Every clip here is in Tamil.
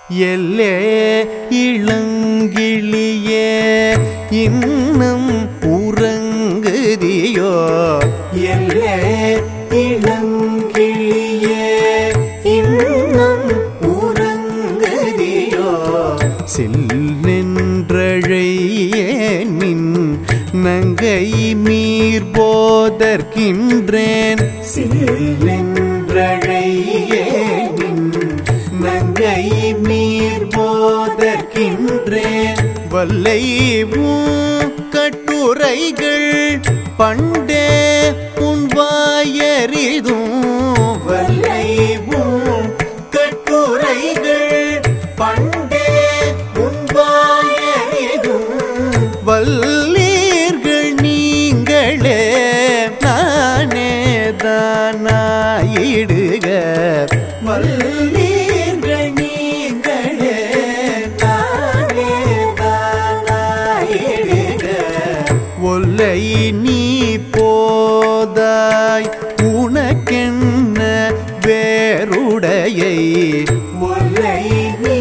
எல்லே இளங்கிளியே இன்னும் உறங்குதியோ எல்லே இளங்கிளியே இன்னும் உறங்குதியோ செல்லென்றழையே நின் நங்கை மீர் போதற்கின்றேன் செல்லென்றழையே நின் நங்கை மீர் போதற்கின்றேன் வல்லை உன் கட்டுரைகள் பண்டே உன் வாயறிதும் வல்லை உன் கட்டுரைகள் பண்டே உன் வாயறிதும் வல்லீர்கள் நீங்களே நானே தானாயிடுக வல்லீர்கள் நீங்களே நானே தானாயிடுக ஒல்லை நீ போதாய் உனக்கென்ன வேறுடையை ஒல்லை நீ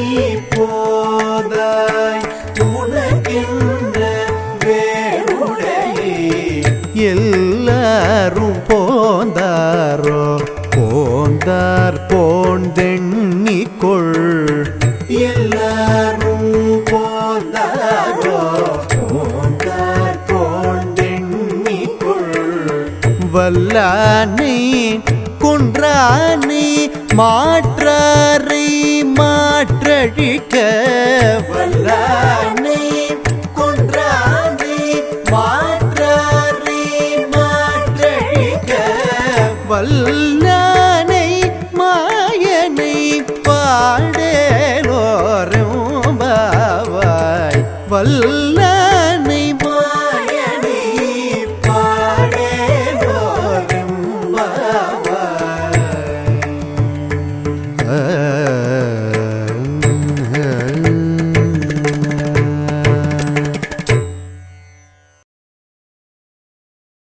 போதாய் உனக்கென்ன வேறுடையை எல்லாரும் போந்தாரோ போந்தார் போந்தெண்ணிக்கொள் எல்லாரும் போந்தாரோ போந்தார் போந்தெண்ணிக்கொள் வல்லானை கொன்றானை மாற்றாரை மாற்றழிக்க வல்லானை கொன்றானை மாற்றாரை மாற்றழிக்க வல்லானை மாயனை பாடேலோரும் பாவாய் வல்ல